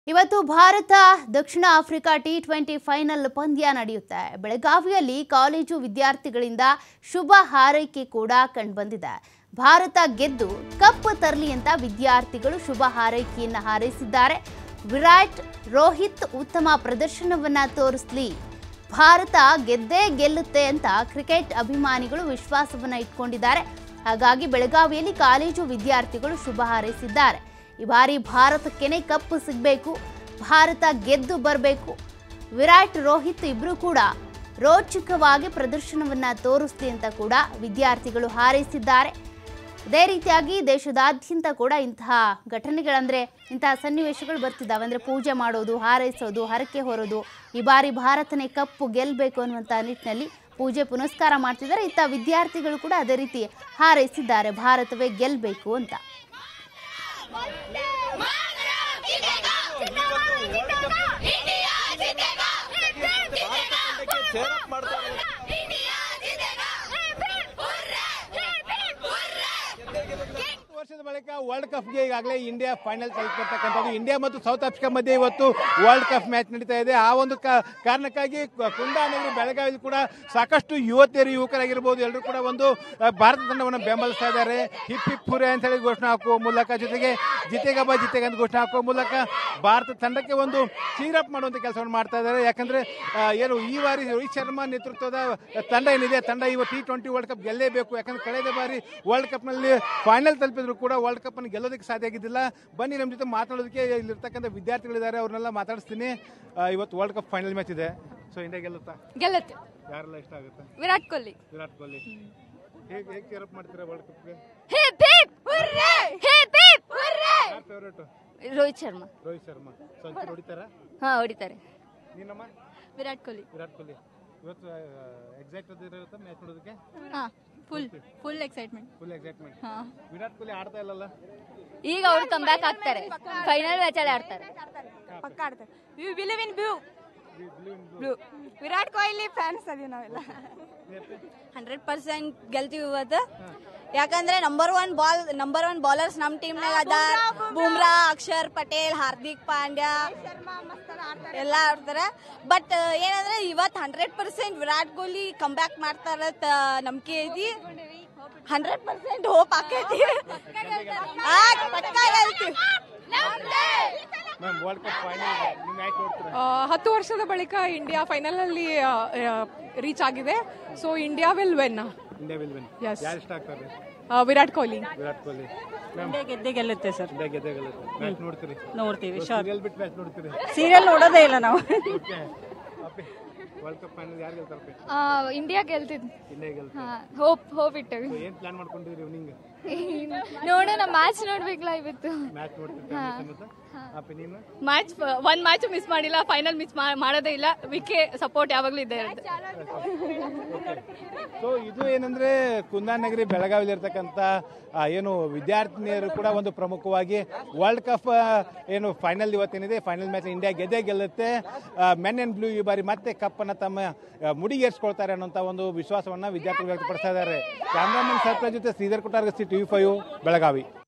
ಇವತ್ತು ಭಾರತ ದಕ್ಷಿಣ Africa T twenty final ಪಂದ್ಯ ನಡೆಯುತ್ತೆ ಬೆಳಗಾವಿಯಲ್ಲಿ ಕಾಲೇಜು ವಿದ್ಯಾರ್ಥಿಗಳಿಂದ ಶುಭ ಹಾರೈಕೆ ಕೂಡ ಕಂಡುಬಂದಿದೆ ಭಾರತ ಗೆದ್ದು ಕಪ್ ತರಲಿ ಅಂತ ವಿದ್ಯಾರ್ಥಿಗಳು ಶುಭ ಹಾರೈಕೆಯನ್ನ ಹಾರೈಸಿದ್ದಾರೆ ವಿರಾಟ್ ರೋಹಿತ್ ಉತ್ತಮ ಪ್ರದರ್ಶನವನ್ನ ತೋರಿಸ್ಲಿ ಭಾರತ ಗೆದ್ದೇ ಗೆಲ್ಲುತ್ತೆ ಅಂತ ಕ್ರಿಕೆಟ್ ಅಭಿಮಾನಿಗಳು ವಿಶ್ವಾಸವನ್ನ ಇಟ್ಕೊಂಡಿದ್ದಾರೆ ಹಾಗಾಗಿ ಬೆಳಗಾವಿಯಲ್ಲಿ ಕಾಲೇಜು ವಿದ್ಯಾರ್ಥಿಗಳು ಶುಭ ಹಾರೈಸಿದ್ದಾರೆ ಈ ಬಾರಿ ಭಾರತಕ್ಕೇನೆ ಕಪ್ಪು ಸಿಗಬೇಕು ಭಾರತ ಗೆದ್ದು ಬರಬೇಕು ವಿರಾಟ್ ರೋಹಿತ್ ಇಬ್ಬರು ಕೂಡ ರೋಚಕವಾಗಿ ಪ್ರದರ್ಶನವನ್ನ ತೋರಿಸ್ಲಿ ಅಂತ ಕೂಡ ವಿದ್ಯಾರ್ಥಿಗಳು ಹಾರೈಸಿದ್ದಾರೆ ಅದೇ ರೀತಿಯಾಗಿ ದೇಶದಾದ್ಯಂತ ಕೂಡ ಇಂತಹ ಘಟನೆಗಳಂದ್ರೆ ಇಂತಹ ಸನ್ನಿವೇಶಗಳು ಬರ್ತಿದ್ದಾವೆ ಅಂದ್ರೆ ಪೂಜೆ ಮಾಡೋದು ಹಾರೈಸೋದು ಹರಕೆ ಹೊರೋದು ಈ ಬಾರಿ ಭಾರತನೇ ಕಪ್ಪು ಗೆಲ್ಲಬೇಕು ಅನ್ನುವಂಥ ನಿಟ್ಟಿನಲ್ಲಿ ಪೂಜೆ ಪುನಸ್ಕಾರ ಮಾಡ್ತಿದ್ದಾರೆ ಇತ್ತ ವಿದ್ಯಾರ್ಥಿಗಳು ಕೂಡ ಅದೇ ರೀತಿ ಹಾರೈಸಿದ್ದಾರೆ ಭಾರತವೇ ಗೆಲ್ಲಬೇಕು ಅಂತ ಹತ್ತು ವರ್ಷದ ಬಳಿಕ ವರ್ಲ್ಡ್ ಕಪ್ಗೆ ಈಗಾಗಲೇ ಇಂಡಿಯಾ ಫೈನಲ್ ತಲುಪಿರ್ತಕ್ಕಂಥದ್ದು ಇಂಡಿಯಾ ಮತ್ತು ಸೌತ್ ಆಫ್ರಿಕಾ ಮಧ್ಯೆ ಇವತ್ತು ವರ್ಲ್ಡ್ ಕಪ್ ಮ್ಯಾಚ್ ನಡೀತಾ ಇದೆ ಆ ಒಂದು ಕಾ- ಕಾರಣಕ್ಕಾಗಿ ಕ- ಕುಂದಾನಗರಿ ಬೆಳಗಾವಿ ಕೂಡ ಸಾಕಷ್ಟು ಯುವತಿಯರು ಯುವಕರಾಗಿರ್ಬೋದು ಎಲ್ಲರೂ ಕೂಡ ಒಂದು ಆ, ಭಾರತ ತಂಡವನ್ನು ಬೆಂಬಲಿಸ್ತಾ ಇದ್ದಾರೆ ಹಿಪ್ ಹಿಪ್ ಹುರೆ ಅಂತ ಹೇಳಿ ಘೋಷಣೆ ಹಾಕುವ ಮೂಲಕ ಜೊತೆಗೆ ಜಿತೆಗಬ್ಬ ಜಿತೆಗೆ ಅಂತ ಘೋಷಣೆ ಹಾಕುವ ಮೂಲಕ ಭಾರತ ತಂಡಕ್ಕೆ ಒಂದು ಚೀರಪ್ ಮಾಡುವಂತ ಕೆಲಸವನ್ನು ಮಾಡ್ತಾ ಇದ್ದಾರೆ ಯಾಕಂದ್ರೆ ಆ, ಏನು ಈ ಬಾರಿ ರೋಹಿತ್ ಶರ್ಮಾ ನೇತೃತ್ವದ ತಂಡ ಏನಿದೆ ತಂಡ ಇವ ಟಿ ಟ್ವೆಂಟಿ ವರ್ಲ್ಡ್ ಕಪ್ ಗೆಲ್ಲೇಬೇಕು ಯಾಕಂದ್ರೆ ಕಳೆದ ಬಾರಿ ವರ್ಲ್ಡ್ ಕಪ್ ನಲ್ಲಿ ಫೈನಲ್ ತಲುಪಿದ್ರು ಕೂಡ ವರ್ಲ್ಡ್ ಕಪ್ ಅನ್ನು ಗೆಲ್ಲೋದಕ್ಕೆ ಸಾಧ್ಯ ಆಗಿದ್ದಿಲ್ಲ ಬನ್ನಿ ನಮ್ಮ ಜೊತೆ ಮಾತಾಡೋದಕ್ಕೆ ಇಲ್ಲಿರ್ತಕ್ಕಂಥ ವಿದ್ಯಾರ್ಥಿಗಳಿದ್ದಾರೆ ಅವ್ರನ್ನೆಲ್ಲ ಮಾತಾಡಿಸ್ತೀನಿ ಆ, ಇವತ್ತು ವರ್ಲ್ಡ್ ಕಪ್ ಫೈನಲ್ ಮ್ಯಾಚ್ ಇದೆ ಸೊ ಇಂಡಿಯಾ ಗೆಲ್ಲುತ್ತಾ ಗೆಲ್ಲತ್ತೆ ಯಾರೆಲ್ಲ ಇಷ್ಟ ಆಗುತ್ತೆ ವಿರಾಟ್ ಕೊಹ್ಲಿ ವಿರಾಟ್ ಕೊಹ್ಲಿ ಹೇಗೆ ಹೇಗೆ ಚೇರಪ್ ಮಾಡ್ತೀರಾ ವರ್ಲ್ಡ್ ಕಪ್ಗೆ hip hip hurray hip hip hurray ಯಾರು ಫೇವ್ರೇಟು ರೋಹಿತ್ ಶರ್ಮಾ ರೋಹಿತ್ ಶರ್ಮಾ ಸೊ ಅಂಚೂರು ಹೊಡಿತಾರಾ ಹಾ ಹೊಡಿತಾರೆ ನೀನಮ್ಮ ವಿರಾಟ್ ಕೊಹ್ಲಿ ವಿರಾಟ್ ಕೊಹ್ಲಿ ಇವತ್ತು ಎಕ್ಸೈಟ್ ಇರುತ್ತೆ ಮ್ಯಾಚ್ ನೋಡೋದಕ್ಕೆ ಹಾ full full excitement full excitement ಹಾ ವಿರಾಟ್ ಕೊಹ್ಲಿ ಆಡ್ತಾ ಇಲ್ಲಲ್ಲ ಈಗ ಅವ್ರು ಕಂಬ್ಯಾಕ್ ಆಗ್ತಾರೆ ಫೈನಲ್ ಮ್ಯಾಚ್ ಅಲ್ಲಿ ಆಡ್ತಾರೆ ಪಕ್ಕ ಆಡ್ತಾರೆ we believe in blue blue in blue Virat Kohli fans ಅದೀವಿ ನಾವೆಲ್ಲ ಹಂಡ್ರೆಡ್ ಪರ್ಸೆಂಟ್ ಗೆಲ್ತೀವಿ ಇವತ್ತು ಯಾಕಂದ್ರೆ number one ball number one bowlers ನಮ್ ಟೀಮ್ನಾಗ ಅದ ಬುಮ್ರಾ ಅಕ್ಷರ್ ಪಟೇಲ್ ಹಾರ್ದಿಕ್ ಪಾಂಡ್ಯ ಎಲ್ಲ ಆಡ್ತಾರೆ ಬಟ್ ಏನಂದ್ರೆ ಇವತ್ತು hundred percent Virat Kohli come back ಮಾಡ್ತಾರ ನಂಬಿಕೆ ಐತಿ ಹಂಡ್ರೆಡ್ ಪರ್ಸೆಂಟ್ ಹೋಪ್ ಆಕೈತಿ ಆ, ಪಕ್ಕ ಗೆಲ್ತೀವಿ ಮ್ಯಾಮ್ ವರ್ಲ್ಡ್ ಕಪ್ ಫೈನಲ್ ನೀವು ಮ್ಯಾಚ್ ನೋಡ್ತೀರಾ ಆ, ಹತ್ತು ವರ್ಷದ ಬಳಿಕ ಇಂಡಿಯಾ ಫೈನಲ್ ಅಲ್ಲಿ ರೀಚ್ ಆಗಿದೆ so India will win India will win Yes. ಯಾರು ಇಷ್ಟ ಆಗ್ತಾರೆ ವಿರಾಟ್ ಕೊಹ್ಲಿ ವಿರಾಟ್ ಕೊಹ್ಲಿ ಮ್ಯಾಮ್ ಇಂಡಿಯಾ ಗೆದ್ದೇ ಗೆಲ್ಲುತ್ತೆ ಸರ್ ಇಂಡಿಯಾ ಗೆದ್ದೇ ಗೆಲ್ಲುತ್ತೆ ಮ್ಯಾಚ್ ನೋಡ್ತೀರಿ ನೋಡ್ತೀವಿ ಸೀರಿಯಲ್ ಬಿಟ್ಟು ಮ್ಯಾಚ್ ನೋಡ್ತೀರಿ ಸೀರಿಯಲ್ ನೋಡೋದೇ ಇಲ್ಲ ನಾವು ಓಕೆ ಅಪ್ಪಿ ವರ್ಲ್ಡ್ ಕಪ್ ಫೈನಲ್ ಯಾರು ಗೆಲ್ತಾರೆ ಇಂಡಿಯಾ ಗೆಲ್ತಿದ್ ಇಂಡಿಯಾ ಗೆಲ್ತಾರೆ ಹೋಪ್ ಹೋಪ್ ಇಟ್ಟವಿ So, ಏನ್ ಪ್ಲಾನ್ ಮಾಡ್ಕೊಂಡಿದ್ದೀರಿ ಇವ್ನಿಂಗ್ ನೋಡೋಣ ಮ್ಯಾಚ್ ನೋಡ್ಬೇಕಲ್ಲ ಇವತ್ತು ಮ್ಯಾಚ್ ನೋಡ್ತಿರ್ತಾರೆ ಸಮೇತ ಅಪ್ಪಿ ನೀನು ಮ್ಯಾಚ್ ಒಂದ್ ಮ್ಯಾಚ್ ಮಿಸ್ ಮಾಡಿಲ್ಲ ಫೈನಲ್ ಮಿಸ್ ಮಾಡೋದೇ ಇಲ್ಲ ವಿಕೆ ಸಪೋರ್ಟ್ ಯಾವಾಗ್ಲೂ ಇದೆ ಸೊ ಇದು ಏನಂದ್ರೆ ಕುಂದಾನಗರಿ ಬೆಳಗಾವಿಲಿ ಇರ್ತಕ್ಕಂಥ ಆ, ಏನು ವಿದ್ಯಾರ್ಥಿನಿಯರು ಕೂಡ ಒಂದು ಪ್ರಮುಖವಾಗಿ ವರ್ಲ್ಡ್ ಕಪ್ ಏನು ಫೈನಲ್ ಇವತ್ತೇನಿದೆ ಫೈನಲ್ ಮ್ಯಾಚ್ ಇಂಡಿಯಾ ಗೆದ್ದೇ ಗೆಲ್ಲುತ್ತೆ ಮೆನ್ ಅಂಡ್ ಬ್ಲೂ ಈ ಬಾರಿ ಮತ್ತೆ ಕಪ್ ಅನ್ನ ತಮ್ಮ ಆ, ಮುಡಿಗೇರಿಸ್ಕೊಳ್ತಾರೆ ಅನ್ನೋಂಥ ಒಂದು ವಿಶ್ವಾಸವನ್ನ ವಿದ್ಯಾರ್ಥಿಗಳು ವ್ಯಕ್ತಪಡಿಸ್ತಾ ಇದ್ದಾರೆ ಕ್ಯಾಮ್ರಾಮನ್ ಸರ್ಪ್ರೈಸ್ ಜೊತೆ ಶ್ರೀಧರ್ ಕುಟಾರ್ಗಸ್ತಿ ಟಿವಿ ಫೈವ್ ಬೆಳಗಾವಿ